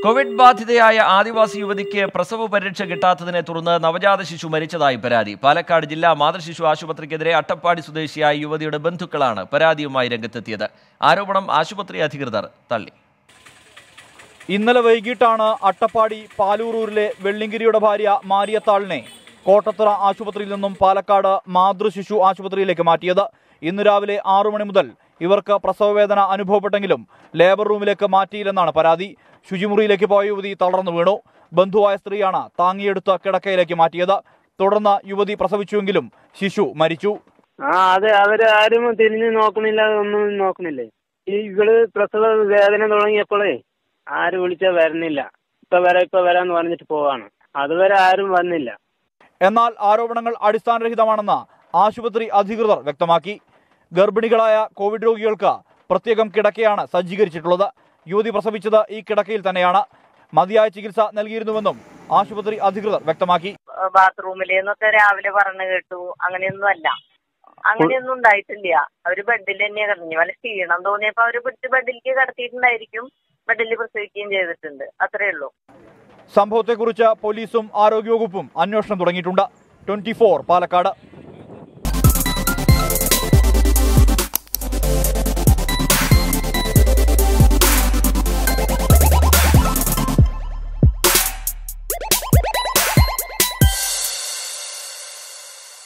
Covid ബാധിതയായ ആദിവാസി യുവതിക്ക് പ്രസവ പരിരക്ഷ കിട്ടാത്തതിനെ തുടർന്ന് നവജാത ശിശു മരിച്ചതായി പരാതി പാലക്കാട് ജില്ലാ മാതൃശിശു ആശുപത്രിക്കെതിരെ അട്ടപ്പാടി സ്വദേശിയായ യുവതിയുടെ ബന്ധുക്കളാണ് പരാതിയുമായി രംഗത്തെത്തിയത് ആരോപണം ആശുപത്രി അധികൃതർ തള്ളി ഇന്നലെ വൈകിട്ടാണ് അട്ടപ്പാടി പാലൂരൂരിലെ വെള്ളിങ്കിരിയുടെ ഭാര്യ മാരിയത്താളിനെ കോട്ടത്തറ ആശുപത്രിയിൽ നിന്നും പാലക്കാട് മാതൃശിശു ആശുപത്രിയിലേക്ക് മാറ്റിയത് ഇന്ന് രാവിലെ ആറു മണി മുതൽ ഇവർക്ക് പ്രസവവേദന അനുഭവപ്പെട്ടെങ്കിലും ലേബർ റൂമിലേക്ക് മാറ്റിയില്ലെന്നാണ് പരാതി ശുചിമുറിയിലേക്ക് പോയ യുവതി തളർന്നു വീണു ബന്ധുവായ സ്ത്രീയാണ് താങ്ങിയെടുത്ത് കിടക്കയിലേക്ക് മാറ്റിയത് തുടർന്ന് യുവതി പ്രസവിച്ചുവെങ്കിലും ശിശു മരിച്ചു ആ അതെ അവര് ആരും തിരിഞ്ഞു നോക്കണില്ല ഒന്നും നോക്കണില്ലേ ഈ ഇവള് പ്രസവ വേദന തുടങ്ങിയപ്പോഴേ ആര് വിളിച്ചാ വരണില്ല ഇപ്പൊ വരാം ഇപ്പൊ വരാന്ന് പറഞ്ഞിട്ട് പോവാണ് അതുവരെ ആരും വന്നില്ല എന്നാൽ ആരോപണങ്ങൾ അടിസ്ഥാനരഹിതമാണെന്ന് ആശുപത്രി അധികൃതർ വ്യക്തമാക്കി ഗർഭിണികളായ കോവിഡ് രോഗികൾക്ക് പ്രത്യേകം കിടക്കയാണ് സജ്ജീകരിച്ചിട്ടുള്ളത് യുവതി പ്രസവിച്ചത് ഈ കിടക്കയിൽ തന്നെയാണ് മതിയായ ചികിത്സ നൽകിയിരുന്നുവെന്നും ആശുപത്രി അധികൃതർ വ്യക്തമാക്കി ബാത്റൂമിലെന്നൊക്കെ രാവിലെ പറഞ്ഞു കേട്ടു അങ്ങനെയൊന്നും അല്ല അങ്ങനെയൊന്നും ഉണ്ടായിട്ടില്ല അവര് ബെഡിൽ തന്നെ കിടന്നു വല്ല ക്ഷീണം തോന്നിയപ്പോ അവര് പിടിച്ച് ബെഡിലേക്ക് കിടത്തിയിട്ടുണ്ടായിരിക്കും ബെഡിൽ പ്രസവിക്കുകയും ചെയ്തിട്ടുണ്ട് അത്രേ ഉള്ളൂ സംഭവത്തെക്കുറിച്ച് പോലീസും ആരോഗ്യവകുപ്പും അന്വേഷണം തുടങ്ങിയിട്ടുണ്ട് ട്വന്റി പാലക്കാട്